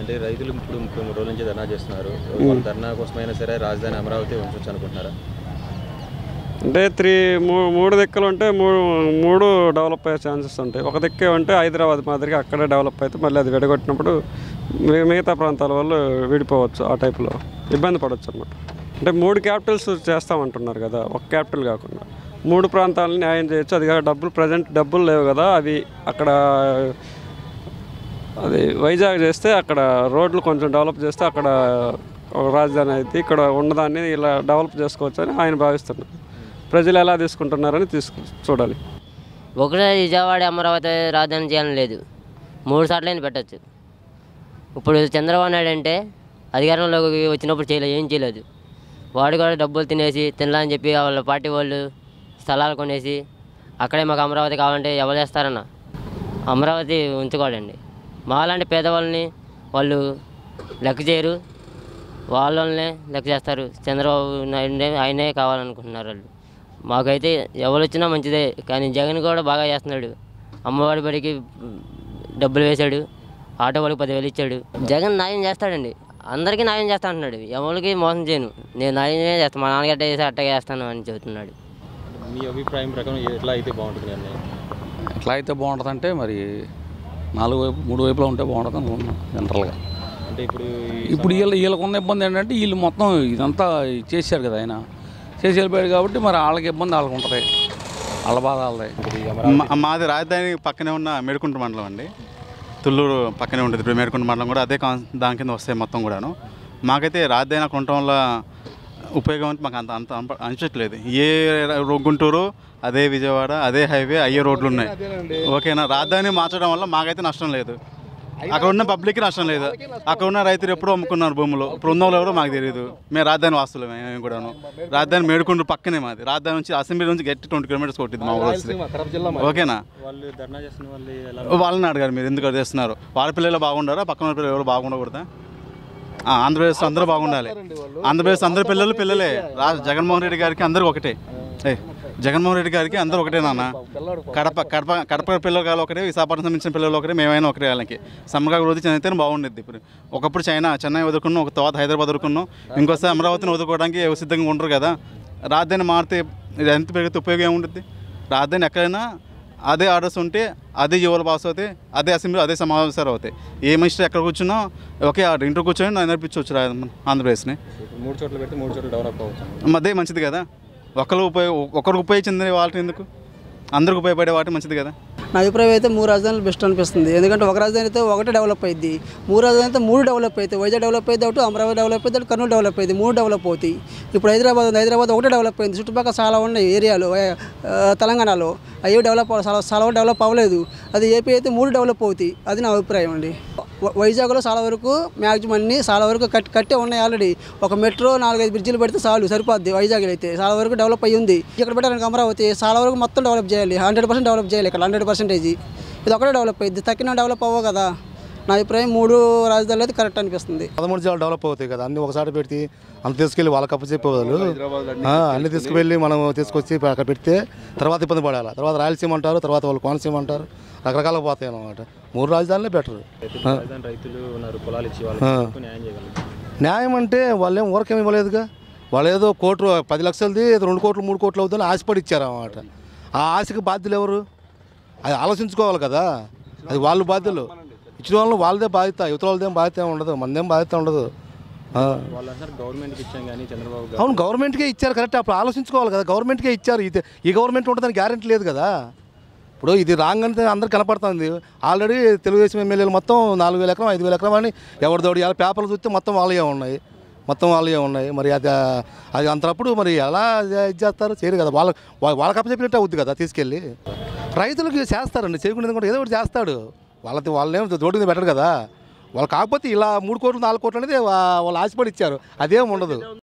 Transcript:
అంటే రైతులు ఇప్పుడు ముప్పై మూడు రోజుల నుంచి ధర్నా చేస్తున్నారు వాళ్ళ ధర్నా కోసమైనా సరే రాజధాని అమరావతి ఉంచొచ్చు అనుకుంటున్నారా అంటే త్రీ మూ మూడు దిక్కులు ఉంటే మూడు మూడు డెవలప్ అయ్యే ఛాన్సెస్ ఉంటాయి ఒక దిక్కే ఉంటే హైదరాబాద్ మాదిరిగా అక్కడే డెవలప్ అయితే మళ్ళీ అది విడగొట్టినప్పుడు మి- మిగతా ప్రాంతాల వాళ్ళు విడిపోవచ్చు ఆ టైప్లో ఇబ్బంది పడవచ్చు అనమాట అంటే మూడు క్యాపిటల్స్ చేస్తామంటున్నారు కదా ఒక క్యాపిటల్ కాకుండా మూడు ప్రాంతాలను న్యాయం చేయొచ్చు అది కాక డబ్బులు ప్రజెంట్ డబ్బులు లేవు కదా అవి అక్కడ అది వైజాగ్ చేస్తే అక్కడ రోడ్లు కొంచెం డెవలప్ చేస్తే అక్కడ ఒక రాజధాని అయితే ఇక్కడ ఉన్నదాన్ని ఇలా డెవలప్ చేసుకోవచ్చు అని ఆయన భావిస్తున్నారు ప్రజలు ఎలా తీసుకుంటున్నారని తీసుకు చూడాలి ఒకటే విజయవాడ అమరావతి రాజధాని చేయాలని లేదు మూడు సార్లైనా పెట్టచ్చు ఇప్పుడు చంద్రబాబు నాయుడు అంటే అధికారంలోకి వచ్చినప్పుడు చేయలేదు ఏం చేయలేదు వాడు కూడా డబ్బులు తినేసి తినలని చెప్పి వాళ్ళ పార్టీ వాళ్ళు స్థలాలు కొనేసి అక్కడే మాకు అమరావతి కావాలంటే ఎవరు చేస్తారన్న అమరావతి ఉంచుకోడండి మాలాంటి పేదవాళ్ళని వాళ్ళు లెక్క చేయరు వాళ్ళనే లెక్క చేస్తారు చంద్రబాబు నాయుడు ఆయనే కావాలనుకుంటున్నారు వాళ్ళు మాకైతే ఎవరు వచ్చినా మంచిదే కానీ జగన్ కూడా బాగా చేస్తున్నాడు అమ్మవాడి బడికి డబ్బులు వేశాడు ఆటో వాళ్ళకి పదివేలు ఇచ్చాడు జగన్ న్యాయం చేస్తాడండి అందరికీ న్యాయం చేస్తా అంటున్నాడు ఎవరికి మోసం చేయను నేను న్యాయమే చేస్తాను మా నాన్నగట్ట చేసి అట్టగే చేస్తాను అని చెబుతున్నాడు మీ అభిప్రాయం ప్రకారం ఎట్లా అయితే బాగుంటుంది అన్నయ్య ఎట్లా అయితే బాగుంటుందంటే మరి నాలుగు వైపు మూడు వైపులా ఉంటే బాగుంటుంది అనుకుంటున్నాను జనరల్గా అంటే ఇప్పుడు ఈ ఇప్పుడు వీళ్ళ వీళ్ళకు ఉన్న ఇబ్బంది ఏంటంటే వీళ్ళు మొత్తం ఇదంతా చేశారు కదా ఆయన చేసి వెళ్ళిపోయాడు కాబట్టి మరి వాళ్ళకి ఇబ్బంది వాళ్ళకి ఉంటుంది వాళ్ళ బాధ వాళ్ళది మా- మాది రాజధాని పక్కనే ఉన్న మేడుకుంట మండలం అండి తుళ్ళూరు పక్కనే ఉంటుంది ఇప్పుడు మేడుకుంట మండలం కూడా అదే కాన్ దాని కింద వస్తాయి మొత్తం కూడాను మాకైతే రాజధాని అక్కడ ఉండటం వల్ల ఉపయోగం అంటే మాకు అంత అంత అంప- అనిపించట్లేదు ఏ రో- గుంటూరు అదే విజయవాడ అదే హైవే అయ్యే రోడ్లు ఉన్నాయి ఓకేనా రాజధాని మార్చడం వల్ల మాకైతే నష్టం లేదు అక్కడ ఉన్న పబ్లిక్కి నష్టం లేదు అక్కడ ఉన్న రైతులు ఎప్పుడూ అమ్ముకున్నారు భూములు ఇప్పుడు ఉన్న వాళ్ళు ఎవరో మాకు తెలియదు మేము రాజధాని వాస్తులమే మేము కూడాను రాజధాని మేడుకుంటూ పక్కనే మాది రాజధాని నుంచి అసెంబ్లీ నుంచి గట్టి ట్వంటీ కిలోమీటర్స్ కొట్టింది మా ఊరు వస్తే ఓకేనా వాళ్ళు ధర్నా చేస్తున్న వాళ్ళు ఎలా వాళ్ళని అడగారు మీరు ఎందుకు చేస్తున్నారు వాళ్ళ పిల్లలు బాగుండారా పక్కన వాళ్ళ పిల్లలు ఎవరు బాగుండకూడదా ఆ, ఆంధ్రప్రదేశ్ అందరూ బాగుండాలి ఆంధ్రప్రదేశ్ అందరి పిల్లలు పిల్లలే రా జగన్మోహన్ రెడ్డి గారికి అందరూ ఒకటే ఏ జగన్మోహన్ రెడ్డి గారికి అందరూ ఒకటే నాన్న కడప కడప కడప పిల్లలు కాదు ఒకటే విశాఖపట్నం సంబంధించిన పిల్లలు ఒకటే మేమైనా ఒకటే వాళ్ళకి సమ్మగా రోజు చదివితే బాగుండేది ఇప్పుడు ఒకప్పుడు చైనా చెన్నై వదులుకున్నాం ఒక తర్వాత హైదరాబాద్ వదులుకున్నాం ఇంకోసారి అమరావతిని వదులుకోవడానికి సిద్ధంగా ఉండరు కదా రాజధాని మారితే ఇది ఎంత పెరిగితే ఉపయోగం ఏముంటుంది రాజధాని ఎక్కడైనా అదే ఆర్డర్స్ ఉంటే అదే యువల పాస్ అవుతాయి అదే అసెంబ్లీ అదే సమావేశాలు అవుతాయి ఏ మినిస్టర్ ఎక్కడ కూర్చున్నా ఒకే ఆర్డర్ ఇంట్లో కూర్చొని నేను నడిపించవచ్చు రా- ఆంధ్రప్రదేశ్ని ఇప్పుడు మూడు చోట్ల పెడితే మూడు చోట్ల డెవలప్ అవ్వచ్చు అదే మంచిది కదా ఒకరు ఉపయోగ ఒకరికి ఉపయోగించింది వాటి ఎందుకు అందరికి ఉపయోగపడే వాటి మంచిది కదా నా అభిప్రాయం అయితే మూడు రాజధానులు బెస్ట్ అనిపిస్తుంది ఎందుకంటే ఒక రాజధాని అయితే ఒకటే డెవలప్ అయింది మూడు రాజధాని అయితే మూడు డెవలప్ అవుతాయి వైజాగ్ డెవలప్ అయితే ఒకటి అమరావతి డెవలప్ అయితే ఒకటి కర్నూలు డెవలప్ అయింది మూడు డెవలప్ అవుతాయి ఇప్పుడు హైదరాబాద్ ఉంది హైదరాబాద్ ఒకటే డెవలప్ అయింది చుట్టుపక్కల చాలా ఉన్నాయి ఏరియాలు ఆ, తెలంగాణలో అవి డెవలప్ అవ్వ- చాలా చాలా వరకు డెవలప్ అవ్వలేదు అది ఏపీ అయితే మూడు డెవలప్ అవుతాయి అది నా అభిప్రాయం అండి వ- వైజాగ్లో చాలా వరకు మ్యాక్సిమం అన్ని చాలా వరకు కట్ కట్టే ఉన్నాయి ఆల్రెడీ ఒక మెట్రో నాలుగైదు బ్రిడ్జిలు పెడితే చాలు సరిపోద్ది వైజాగ్లో అయితే చాలా వరకు డెవలప్ అయ్యి ఉంది ఇక్కడ పెట్టడానికి అమరావతి చాలా వరకు మొత్తం డెవలప్ చేయాలి హండ్రెడ్ పర్సెంట్ డెవలప్ చేయాలి ఇక్కడ హండ్రెడ్ పర్సెంటేజ్ ఇది ఒకటే డెవలప్ అయ్యింది తక్కిన డెవలప్ అవ్వవు కదా నా అభిప్రాయం మూడు రాజధానులు అయితే కరెక్ట్ అనిపిస్తుంది పదమూడు జిల్లాలు డెవలప్ అవుతాయి కదా అన్ని ఒకసారి పెడితే అంత తీసుకెళ్ళి వాళ్ళకి అప్పు చెప్పేవాళ్ళు ఆ, అన్ని తీసుకువెళ్ళి మనం తీసుకొచ్చి అక్కడ పెడితే తర్వాత ఇబ్బంది పడాలి తర్వాత రాయలసీమ అంటారు తర్వాత వాళ్ళు కోనసీమ అంటారు రకరకాలుగా పోతాయి అన్నమాట మూడు రాజధానులే బెటర్ రాజధాని రైతులు ఉన్నారు పొలాలు ఇచ్చి వాళ్ళకి న్యాయం చేయగలరు న్యాయం అంటే వాళ్ళేం ఊరకేం ఇవ్వలేదుగా వాళ్ళు ఏదో కోట్లు పది లక్షలది ఏదో రెండు కోట్లు మూడు కోట్లు అవుతుందని ఆశపడి ఇచ్చారు అన్నమాట ఆ ఆశకి బాధ్యులు ఎవరు అది ఆలోచించుకోవాలి కదా అది వాళ్ళు బాధ్యులు ఇచ్చిన వాళ్ళు వాళ్ళదే బాధ్యత యువత వాళ్ళదేం బాధ్యత ఏం ఉండదు మనదేం బాధ్యత ఉండదు ఆ. వాళ్ళు అంటారు గవర్నమెంట్కి ఇచ్చాం కానీ చంద్రబాబు గారు అవును గవర్నమెంట్కే ఇచ్చారు కరెక్ట్ అప్పుడు ఆలోచించుకోవాలి కదా గవర్నమెంట్కే ఇచ్చారు ఇది ఈ గవర్నమెంట్ ఉంటుందని గ్యారెంటీ లేదు కదా ఇప్పుడు ఇది రాంగ్ అంటే అందరికి కనపడుతుంది ఆల్రెడీ తెలుగుదేశం ఎమ్మెల్యేలు మొత్తం నాలుగు వేల ఎకరం ఐదు వేల ఎకరం అని ఎవరిదోడు ఇలా పేపర్లు చూస్తే మొత్తం వాళ్ళే ఉన్నాయి మొత్తం వాళ్ళే ఉన్నాయి మరి అది అది అంతప్పుడు మరి ఎలా ఇది చేస్తారు చేయరు కదా వాళ్ళ వా- వాళ్ళకి అప్పచెప్పినట్టు అవుద్ది కదా తీసుకెళ్ళి రైతులకు చేస్తారండి చేయకుండా కూడా ఏదో ఒకటి చేస్తాడు వాళ్ళది వాళ్ళేం రోడ్డు మీద పెట్టరు కదా వాళ్ళు కాకపోతే ఇలా మూడు కోట్లు నాలుగు కోట్లు అనేది వా- వాళ్ళు ఆశపడి ఇచ్చారు అదేం ఉండదు